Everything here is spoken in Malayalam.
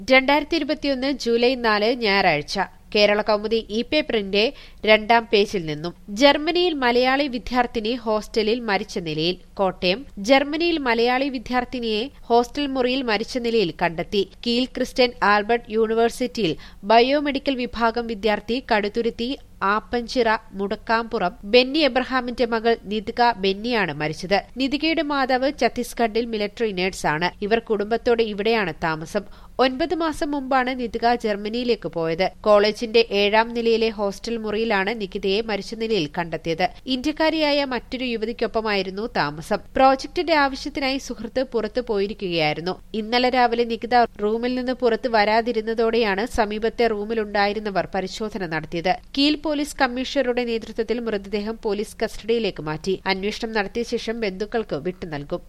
രണ്ടായിരത്തി ഇരുപത്തിയൊന്ന് ജൂലൈ നാല് ഞായറാഴ്ച കേരള കൗമുദി ഇ പേപ്പറിന്റെ രണ്ടാം പേജിൽ നിന്നും ജർമ്മനിയിൽ മലയാളി വിദ്യാർത്ഥിനി ഹോസ്റ്റലിൽ മരിച്ച നിലയിൽ കോട്ടയം ജർമ്മനിയിൽ മലയാളി വിദ്യാർത്ഥിനിയെ ഹോസ്റ്റൽ മുറിയിൽ മരിച്ച നിലയിൽ കണ്ടെത്തി കീൽ ക്രിസ്ത്യൻ ആൽബർട്ട് യൂണിവേഴ്സിറ്റിയിൽ ബയോമെഡിക്കൽ വിഭാഗം വിദ്യാർത്ഥി കടുത്തുരുത്തി ആപ്പഞ്ചിറ മുടക്കാംപുറം ബെന്നി എബ്രഹാമിന്റെ മകൾ നിതിക ബെന്നിയാണ് മരിച്ചത് നിതികയുടെ മാതാവ് ഛത്തീസ്ഗഡിൽ മിലിറ്ററി നേഴ്സാണ് ഇവർ കുടുംബത്തോടെ ഇവിടെയാണ് താമസം ഒൻപത് മാസം മുമ്പാണ് നിതിക ജർമ്മനിയിലേക്ക് പോയത് കോളേജിന്റെ ഏഴാം നിലയിലെ ഹോസ്റ്റൽ മുറിയിലാണ് നികിതയെ മരിച്ച നിലയിൽ കണ്ടെത്തിയത് ഇന്ത്യക്കാരിയായ മറ്റൊരു യുവതിക്കൊപ്പമായിരുന്നു താമസം പ്രോജക്ടിന്റെ ആവശ്യത്തിനായി സുഹൃത്ത് പുറത്തു പോയിരിക്കുകയായിരുന്നു ഇന്നലെ രാവിലെ നികിത റൂമിൽ നിന്ന് പുറത്തു വരാതിരുന്നതോടെയാണ് സമീപത്തെ റൂമിലുണ്ടായിരുന്നവർ പരിശോധന നടത്തിയത് കീൽ പോലീസ് കമ്മീഷണറുടെ നേതൃത്വത്തിൽ മൃതദേഹം പോലീസ് കസ്റ്റഡിയിലേക്ക് മാറ്റി അന്വേഷണം നടത്തിയ ശേഷം ബന്ധുക്കൾക്ക് വിട്ടു നൽകും